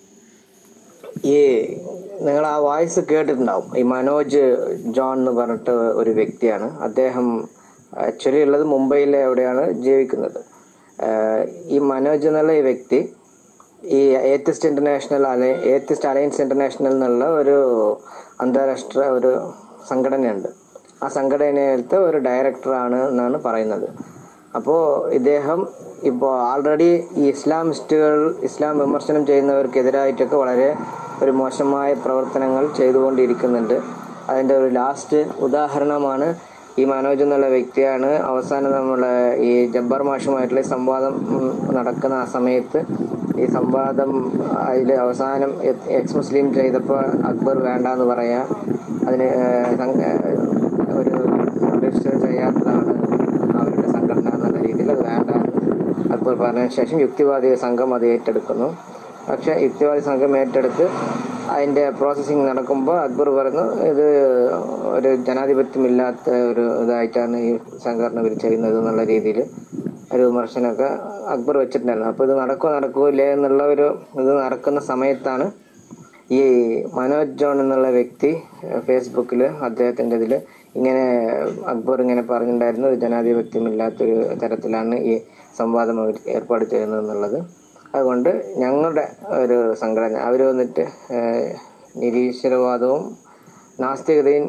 ഈ നിങ്ങൾ ആ വോയിസ് കേട്ടിട്ടുണ്ടാവും ഈ മനോജ് ജോൺ എന്ന് പറഞ്ഞിട്ട് ഒരു വ്യക്തിയാണ് അദ്ദേഹം ആക്ച്വലി ഉള്ളത് മുംബൈയിലെ എവിടെയാണ് ജീവിക്കുന്നത് ആഹ് ഈ മനോജ് എന്നുള്ള ഈ വ്യക്തി ഈ ഏത്തിസ്റ്റ് ഇന്റർനാഷണൽ അലയ ഏത്തിസ്റ്റ് അലയൻസ് ഇന്റർനാഷണൽ എന്നുള്ള ഒരു അന്താരാഷ്ട്ര ഒരു സംഘടനയുണ്ട് ആ സംഘടനയിലത്തെ ഒരു ഡയറക്ടറാണ് എന്നാണ് പറയുന്നത് അപ്പോൾ ഇദ്ദേഹം ഇപ്പോൾ ആൾറെഡി ഈ ഇസ്ലാമിസ്റ്റുകൾ ഇസ്ലാം വിമർശനം ചെയ്യുന്നവർക്കെതിരായിട്ടൊക്കെ വളരെ ഒരു മോശമായ പ്രവർത്തനങ്ങൾ ചെയ്തുകൊണ്ടിരിക്കുന്നുണ്ട് അതിൻ്റെ ഒരു ലാസ്റ്റ് ഉദാഹരണമാണ് ഈ മനോജ് എന്നുള്ള വ്യക്തിയാണ് അവസാനം നമ്മളെ ഈ ജബ്ബാർ മാഷുമായിട്ടുള്ള ഈ സംവാദം ഉം, നടക്കുന്ന ആ സമയത്ത് ഈ സംവാദം അതിൽ അവസാനം എക്സ് മുസ്ലിം ചെയ്തപ്പോൾ അക്ബർ വേണ്ട എന്ന് പറയാ അതിന് ഏഹ്, സംഘ- ഏഹ്, ഒരു രജിസ്റ്റർ ചെയ്യാത്തതാണ് അവരുടെ സംഘടന എന്നുള്ള രീതിയിൽ അത് വേണ്ട എന്ന് അക്ബർ പറഞ്ഞതിന് ശേഷം യുക്തിവാദി സംഘം അത് ഏറ്റെടുക്കുന്നു പക്ഷെ യുക്തിവാദി സംഘം ഏറ്റെടുത്ത് അതിന്റെ പ്രോസസ്സിങ് നടക്കുമ്പോൾ അക്ബർ പറഞ്ഞു ഇത് ഒരു ജനാധിപത്യമില്ലാത്ത ഒരു ഇതായിട്ടാണ് ഈ സംഘടന ഇവർ ചെയ്യുന്നത് എന്നുള്ള രീതിയിൽ ഒരു വിമർശനമൊക്കെ അക്ബർ വെച്ചിട്ടുണ്ടായിരുന്നു അപ്പോൾ ഇത് നടക്കുമോ നടക്കൂലേ എന്നുള്ള ഒരു ഇത് നടക്കുന്ന സമയത്താണ് ഈ മനോജ് ജോൺ എന്നുള്ള വ്യക്തി ഫേസ്ബുക്കിൽ അദ്ദേഹത്തിൻ്റെ ഇതിൽ ഇങ്ങനെ അക്ബർ ഇങ്ങനെ പറഞ്ഞിട്ടുണ്ടായിരുന്നു ഇത് ജനാധിപത്യമില്ലാത്തൊരു തരത്തിലാണ് ഈ സംവാദം അവർ ഏർപ്പാട് ചെയ്യുന്നത് എന്നുള്ളത് അതുകൊണ്ട് ഞങ്ങളുടെ ഒരു സംഘടന അവർ വന്നിട്ട് ഏഹ്, നിരീശ്വരവാദവും നാസ്തികതയും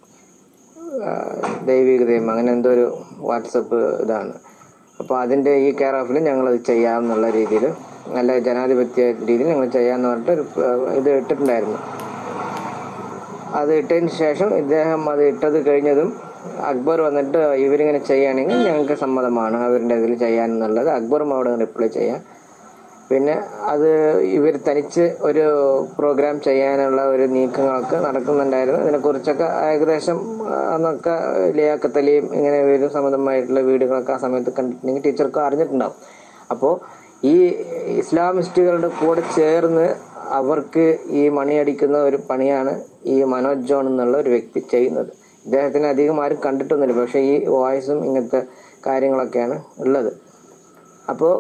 ആഹ്, ദൈവികതയും അങ്ങനെ എന്തോ ഒരു വാട്സപ്പ് ഇതാണ് അപ്പോൾ അതിൻ്റെ ഈ കെയർ ഓഫിൽ ഞങ്ങളത് ചെയ്യാമെന്നുള്ള രീതിയിൽ നല്ല ജനാധിപത്യ രീതിയിൽ ഞങ്ങൾ ചെയ്യാമെന്ന് പറഞ്ഞിട്ട് ഒരു ഏഹ്, ഇത് ഇട്ടിട്ടുണ്ടായിരുന്നു അത് ഇട്ടതിന് ശേഷം ഇദ്ദേഹം അത് ഇട്ടത് കഴിഞ്ഞതും അക്ബർ വന്നിട്ട് ഇവരിങ്ങനെ ചെയ്യുകയാണെങ്കിൽ ഞങ്ങൾക്ക് സമ്മതമാണ് അവരുടെ ഇതിൽ ചെയ്യാനെന്നുള്ളത് അക്ബറും അവിടെ റിപ്ലൈ ചെയ്യാം പിന്നെ അത് ഇവർ തനിച്ച് ഒരു പ്രോഗ്രാം ചെയ്യാനുള്ള ഒരു നീക്കങ്ങളൊക്കെ നടക്കുന്നുണ്ടായിരുന്നു ഇതിനെക്കുറിച്ചൊക്കെ ഏകദേശം ആ, അന്നൊക്കെ ലിയാക്കത്തലിയും ഇങ്ങനെ ഇവരും സംബന്ധമായിട്ടുള്ള വീഡിയോകളൊക്കെ ആ സമയത്ത് കണ്ടിട്ടുണ്ടെങ്കിൽ ടീച്ചർക്ക് അറിഞ്ഞിട്ടുണ്ടാവും അപ്പോൾ ഈ ഇസ്ലാമിസ്റ്റുകളുടെ കൂടെ ചേർന്ന് അവർക്ക് ഈ മണിയടിക്കുന്ന ഒരു പണിയാണ് ഈ മനോജ് ജോൺ എന്നുള്ള ഒരു വ്യക്തി ചെയ്യുന്നത് ഇദ്ദേഹത്തിന് അധികം ആരും കണ്ടിട്ടൊന്നുമില്ല പക്ഷേ ഈ വോയിസും ഇങ്ങനത്തെ കാര്യങ്ങളൊക്കെയാണ് ഉള്ളത് അപ്പോൾ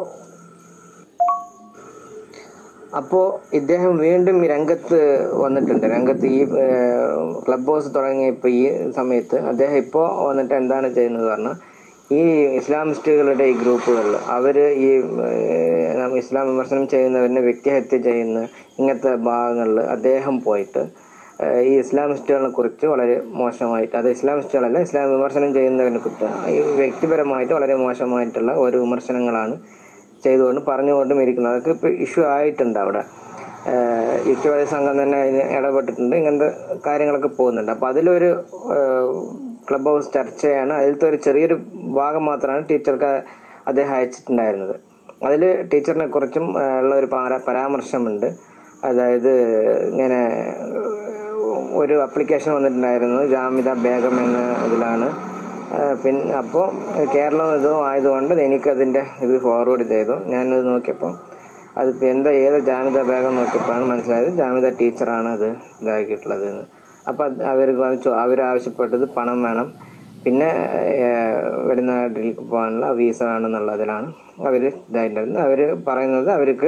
അപ്പോ ഇദ്ദേഹം വീണ്ടും ഈ രംഗത്ത് വന്നിട്ടുണ്ട് രംഗത്ത് ഈ ക്ലബ് ഹൗസ് തുടങ്ങിയപ്പോൾ ഈ സമയത്ത് അദ്ദേഹം ഇപ്പോൾ വന്നിട്ട് എന്താണ് ചെയ്യുന്നത് പറഞ്ഞാൽ ഈ ഇസ്ലാമിസ്റ്റുകളുടെ ഈ ഗ്രൂപ്പുകളിൽ അവര് ഈ ഏഹ്, നമ്മ ഇസ്ലാം വിമർശനം ചെയ്യുന്നവരിനെ വ്യക്തിഹത്യ ചെയ്യുന്ന ഇങ്ങനത്തെ ഭാഗങ്ങളിൽ അദ്ദേഹം പോയിട്ട് ഏഹ്, ഈ ഇസ്ലാമിസ്റ്റുകളെ കുറിച്ച് വളരെ മോശമായിട്ട് അത് ഇസ്ലാമിസ്റ്റുകളല്ല ഇസ്ലാം വിമർശനം ചെയ്യുന്നവരെ കുറിച്ച് ഈ വ്യക്തിപരമായിട്ട് വളരെ മോശമായിട്ടുള്ള ഓരോ വിമർശനങ്ങളാണ് ചെയ്തുകൊണ്ട് പറഞ്ഞുകൊണ്ടും ഇരിക്കുന്നത് അതൊക്കെ ഇപ്പൊ ഇഷ്യൂ ആയിട്ടുണ്ട് അവിടെ ഏഹ് യുക്തിവാദി സംഘം തന്നെ അതിന് ഇടപെട്ടിട്ടുണ്ട് ഇങ്ങനത്തെ കാര്യങ്ങളൊക്കെ പോകുന്നുണ്ട് അപ്പൊ അതിലൊരു ക്ലബ് ഹൗസ് ചർച്ചയാണ് അതിലത്തെ ഒരു ചെറിയൊരു ഭാഗം മാത്രമാണ് ടീച്ചർക്ക് അദ്ദേഹം അയച്ചിട്ടുണ്ടായിരുന്നത് അതിൽ ടീച്ചറിനെ കുറിച്ചും ഏഹ് ഉള്ള ഒരു പാര- പരാമർശമുണ്ട് അതായത് ഇങ്ങനെ ഒരു അപ്ലിക്കേഷൻ വന്നിട്ടുണ്ടായിരുന്നു ജാമിദ ബേഗം എന്ന ഇതിലാണ് ഏഹ് പിന്നെ അപ്പോൾ കേരളം ഇതും ആയതുകൊണ്ട് എനിക്കതിൻ്റെ ഇത് ഫോർവേഡ് ചെയ്തു ഞാനത് നോക്കിയപ്പോൾ അതിപ്പോൾ എന്താ ഏത് ജാമിത ബേഗം നോക്കിയപ്പോഴാണ് മനസ്സിലായത് ജാമിത ടീച്ചറാണ് അത് ഇതാക്കിയിട്ടുള്ളത് എന്ന് അപ്പം അവർ അവർ ആവശ്യപ്പെട്ടത് പണം വേണം പിന്നെ ഏഹ്, വെളിനാട്ടിലേക്ക് പോകാനുള്ള വീസ വേണമെന്നുള്ളതിലാണ് അവർ ഇതായിട്ടുണ്ടായിരുന്നത് അവർ പറയുന്നത് അവർക്ക്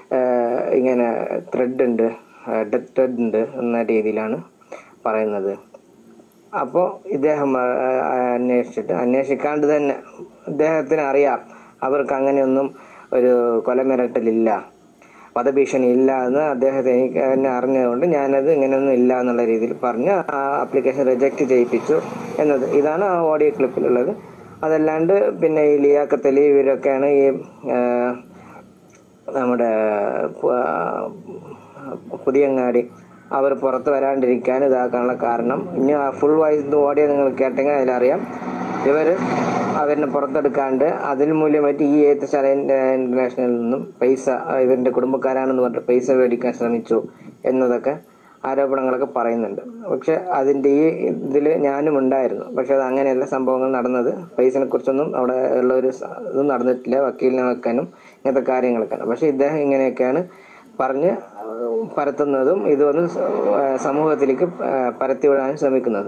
ഏഹ്, ഇങ്ങനെ ത്രെഡ് ഉണ്ട് ഡെത്ത് ത്രെഡ് ഉണ്ട് എന്ന രീതിയിലാണ് പറയുന്നത് അപ്പോൾ ഇദ്ദേഹം ആ, ആ, അന്വേഷിച്ചിട്ട് അന്വേഷിക്കാണ്ട് തന്നെ ഇദ്ദേഹത്തിന് അറിയാം അവർക്ക് അങ്ങനെയൊന്നും ഒരു കൊലമിരട്ടലില്ല വധഭീഷണി ഇല്ല എന്ന് അദ്ദേഹത്തെ എനിക്ക് എന്നെ അറിഞ്ഞതുകൊണ്ട് ഞാനത് ഇങ്ങനെയൊന്നും ഇല്ല എന്നുള്ള രീതിയിൽ പറഞ്ഞ് ആ ആപ്ലിക്കേഷൻ റിജക്റ്റ് ചെയ്യിപ്പിച്ചു എന്നത് ഇതാണ് ആ ഓഡിയോ ക്ലിപ്പിലുള്ളത് അതല്ലാണ്ട് പിന്നെ ഈ ലിയാക്കത്തലി ഇവരൊക്കെയാണ് ഈ ആ, നമ്മുടെ പ- പുതിയങ്ങാടി അവർ പുറത്ത് വരാണ്ടിരിക്കാൻ ഇതാക്കാനുള്ള കാരണം ഇനി ആ ഫുൾ വോയിസ് ഓഡിയോ നിങ്ങൾ കേട്ടെങ്കിൽ അതിലറിയാം ഇവർ അവരിനെ പുറത്തെടുക്കാണ്ട് അതിൽ മൂല്യമായിട്ട് ഈ എയ്ത്ത് ശാല ഇന്റർനാഷണലിൽ നിന്നും പൈസ ഇവരുടെ കുടുംബക്കാരാണെന്ന് പറഞ്ഞിട്ട് പൈസ മേടിക്കാൻ ശ്രമിച്ചു എന്നതൊക്കെ ആരോപണങ്ങളൊക്കെ പറയുന്നുണ്ട് പക്ഷെ അതിന്റെ ഈ ഇതിൽ ഞാനും ഉണ്ടായിരുന്നു പക്ഷെ അത് അങ്ങനെയല്ല സംഭവങ്ങൾ നടന്നത് പൈസനെ കുറിച്ചൊന്നും അവിടെ ഉള്ള ഒരു സ- ഇതും നടന്നിട്ടില്ല വക്കീലിനെ വെക്കാനും ഇങ്ങനത്തെ കാര്യങ്ങളൊക്കെയാണ് പക്ഷെ ഇദ്ദേഹം ഇങ്ങനെയൊക്കെയാണ് പറഞ്ഞ് പരത്തുന്നതും ഇതൊന്നും സ- ഏഹ് സമൂഹത്തിലേക്ക് ഏഹ് പരത്തിവിടാൻ ശ്രമിക്കുന്നത്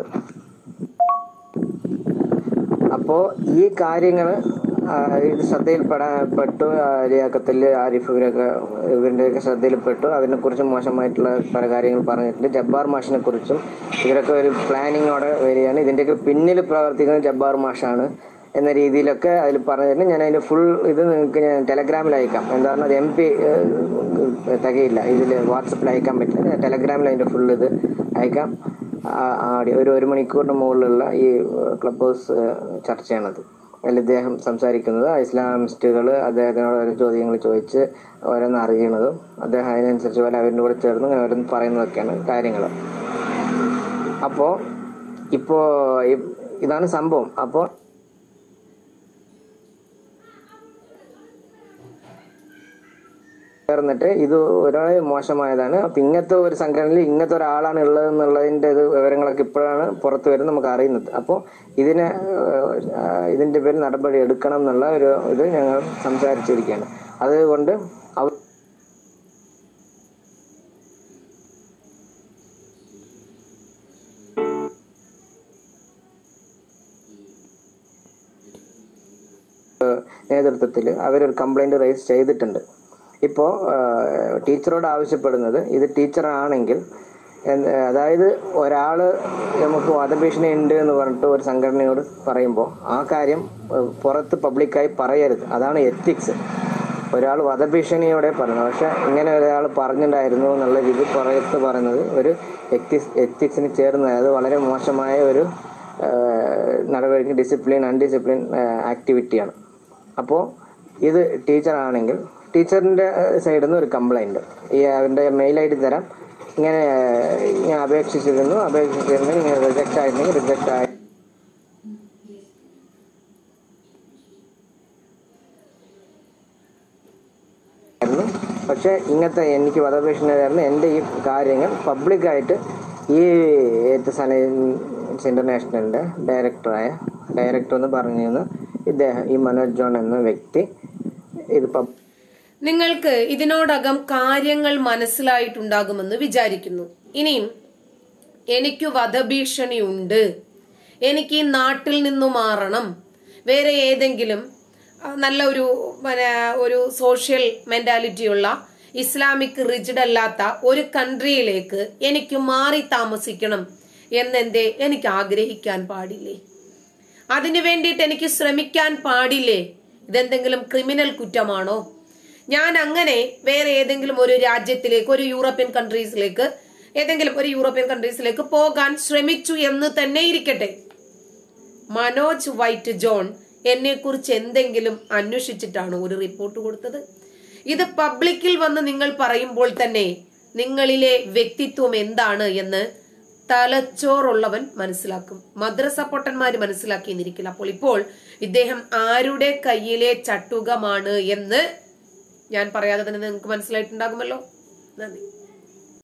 അപ്പോൾ ഈ കാര്യങ്ങൾ ഇത് ശ്രദ്ധയിൽപ്പെടാൻ ലിയാക്കത്തല് ആരിഫ് ഇവരൊക്കെ ഇവരുടെയൊക്കെ ശ്രദ്ധയിൽപ്പെട്ടു അതിനെ കുറിച്ച് മോശമായിട്ടുള്ള പല കാര്യങ്ങൾ പറഞ്ഞിട്ടുണ്ട് ജബ്ബാർ മാഷിനെ കുറിച്ചും ഇവരൊക്കെ ഒരു പ്ലാനിങ്ങോടെ വരികയാണ് ഇതിന്റെയൊക്കെ പിന്നിൽ പ്രവർത്തിക്കുന്നത് ജബ്ബാർ മാഷാണ് എന്ന രീതിയിലൊക്കെ അതിൽ പറഞ്ഞിട്ടുണ്ട് ഞാൻ അതിന്റെ ഫുൾ ഇത് നിങ്ങൾക്ക് ഞാൻ ടെലഗ്രാമിൽ അയക്കാം എന്താണ് അത് എം പി തികയില്ല ഇതിൽ വാട്സപ്പിൽ അയക്കാൻ പറ്റില്ല ടെലഗ്രാമിൽ അതിന്റെ ഫുൾ ഇത് അയക്കാം ആ- ആടി ഒരു ഒരു മണിക്കൂറിന് മുകളിലുള്ള ഈ ക്ലബ് ഹൗസ് ചർച്ചയാണത് അതിൽ ഇദ്ദേഹം സംസാരിക്കുന്നത് ഇസ്ലാമിസ്റ്റുകൾ അദ്ദേഹത്തിനോട് ഓരോ ചോദ്യങ്ങൾ ചോദിച്ച് ഓരോന്ന് അറിയണതും അദ്ദേഹം അതിനനുസരിച്ച് പോലെ അവരുടെ കൂടെ ചേർന്ന് ഇങ്ങനെ ഓരോന്ന് പറയുന്നതൊക്കെയാണ് കാര്യങ്ങൾ അപ്പോൾ ഇപ്പോൾ ഇതാണ് സംഭവം അപ്പോൾ ചേർന്നിട്ട് ഇത് ഒരാളെ മോശമായതാണ് അപ്പൊ ഇങ്ങനത്തെ ഒരു സംഘടനയിൽ ഇങ്ങനത്തെ ഒരാളാണ് ഉള്ളത് എന്നുള്ളതിന്റെ ഇത് വിവരങ്ങളൊക്കെ ഇപ്പോഴാണ് പുറത്തു വരുന്നത് നമുക്ക് അറിയുന്നത് അപ്പോൾ ഇതിനെ ഏഹ്, ഇതിന്റെ പേരിൽ നടപടി എടുക്കണം എന്നുള്ള ഒരു ഇത് ഞങ്ങൾ സംസാരിച്ചിരിക്കുകയാണ് അതുകൊണ്ട് അവർ നേതൃത്വത്തിൽ അവരൊരു കംപ്ലൈന്റ് റൈസ് ചെയ്തിട്ടുണ്ട് ഇപ്പോൾ ടീച്ചറോട് ആവശ്യപ്പെടുന്നത് ഇത് ടീച്ചറാണെങ്കിൽ എന്ത് അതായത് ഒരാൾ നമുക്ക് വധഭീഷണി ഉണ്ട് എന്ന് പറഞ്ഞിട്ട് ഒരു സംഘടനയോട് പറയുമ്പോൾ ആ കാര്യം ഏഹ്, പുറത്ത് പബ്ലിക്കായി പറയരുത് അതാണ് എത്തിക്സ് ഒരാൾ വധഭീഷണിയോടെ പറയുന്നത് പക്ഷെ ഇങ്ങനെ ഒരാൾ പറഞ്ഞിട്ടുണ്ടായിരുന്നു എന്നുള്ള രീതി പുറത്ത് പറയുന്നത് ഒരു എത്തിക്സ് എത്തിക്സിന് ചേർന്ന അത് വളരെ മോശമായ ഒരു ഏഹ്, നടപടി ഡിസിപ്ലിൻ അൺഡിസിപ്ലിൻ ആക്ടിവിറ്റിയാണ് അപ്പോൾ ഇത് ടീച്ചറാണെങ്കിൽ ടീച്ചറിന്റെ സൈഡിൽ നിന്ന് ഒരു കംപ്ലൈന്റ് ഈ അവരുടെ മെയിൽ ഐ ഡി തരാം ഇങ്ങനെ ഏഹ്, ഞാൻ അപേക്ഷിച്ചിരുന്നു അപേക്ഷിച്ചിരുന്നു ഇങ്ങനെ റിജക്റ്റ് ആയിരുന്നെങ്കിൽ റിജക്റ്റ് ആയി ആയിരുന്നു പക്ഷെ ഇങ്ങനത്തെ എനിക്ക് വധഭീഷണിയായിരുന്നു എൻ്റെ ഈ കാര്യങ്ങൾ പബ്ലിക്കായിട്ട് ഈ ഏത്ത് സയൻസ് ഇന്റർനാഷണലിന്റെ ഡയറക്ടറായ ഡയറക്ടർ എന്ന് പറഞ്ഞിരുന്ന ഇദ്ദേഹം ഈ മനോജ് ജോൺ എന്ന വ്യക്തി ഇത് പബ് നിങ്ങൾക്ക് ഇതിനോടകം കാര്യങ്ങൾ മനസ്സിലായിട്ടുണ്ടാകുമെന്ന് വിചാരിക്കുന്നു ഇനിയും എനിക്ക് വധഭീഷണിയുണ്ട് എനിക്ക് ഈ നാട്ടിൽ നിന്നു മാറണം വേറെ ഏതെങ്കിലും ആ, നല്ല ഒരു പിന്നെ, ഒരു സോഷ്യൽ മെന്റാലിറ്റിയുള്ള ഇസ്ലാമിക് റിജിഡ് അല്ലാത്ത ഒരു കൺട്രിയിലേക്ക് എനിക്ക് മാറി താമസിക്കണം എന്നെന്തേ എനിക്ക് ആഗ്രഹിക്കാൻ പാടില്ലേ അതിനു വേണ്ടിയിട്ട് എനിക്ക് ശ്രമിക്കാൻ പാടില്ലേ ഇതെന്തെങ്കിലും ക്രിമിനൽ കുറ്റമാണോ ഞാൻ അങ്ങനെ വേറെ ഏതെങ്കിലും ഒരു രാജ്യത്തിലേക്ക് ഒരു യൂറോപ്യൻ കൺട്രീസിലേക്ക് ഏതെങ്കിലും ഒരു യൂറോപ്യൻ കൺട്രീസിലേക്ക് പോകാൻ ശ്രമിച്ചു എന്ന് തന്നെ ഇരിക്കട്ടെ മനോജ് വൈറ്റ് ജോൺ എന്നെ കുറിച്ച് എന്തെങ്കിലും അന്വേഷിച്ചിട്ടാണോ ഒരു റിപ്പോർട്ട് കൊടുത്തത് ഇത് പബ്ലിക്കിൽ വന്ന് നിങ്ങൾ പറയുമ്പോൾ തന്നെ നിങ്ങളിലെ വ്യക്തിത്വം എന്താണ് എന്ന് തലച്ചോറുള്ളവൻ മനസ്സിലാക്കും മദ്രസ പൊട്ടന്മാര് മനസ്സിലാക്കിയെന്നിരിക്കില്ല അപ്പോൾ ഇപ്പോൾ ഇദ്ദേഹം ആരുടെ കയ്യിലെ ചട്ടുകമാണ് എന്ന് ഞാൻ പറയാതെ തന്നെ നിങ്ങൾക്ക് മനസ്സിലായിട്ടുണ്ടാകുമല്ലോ നന്ദി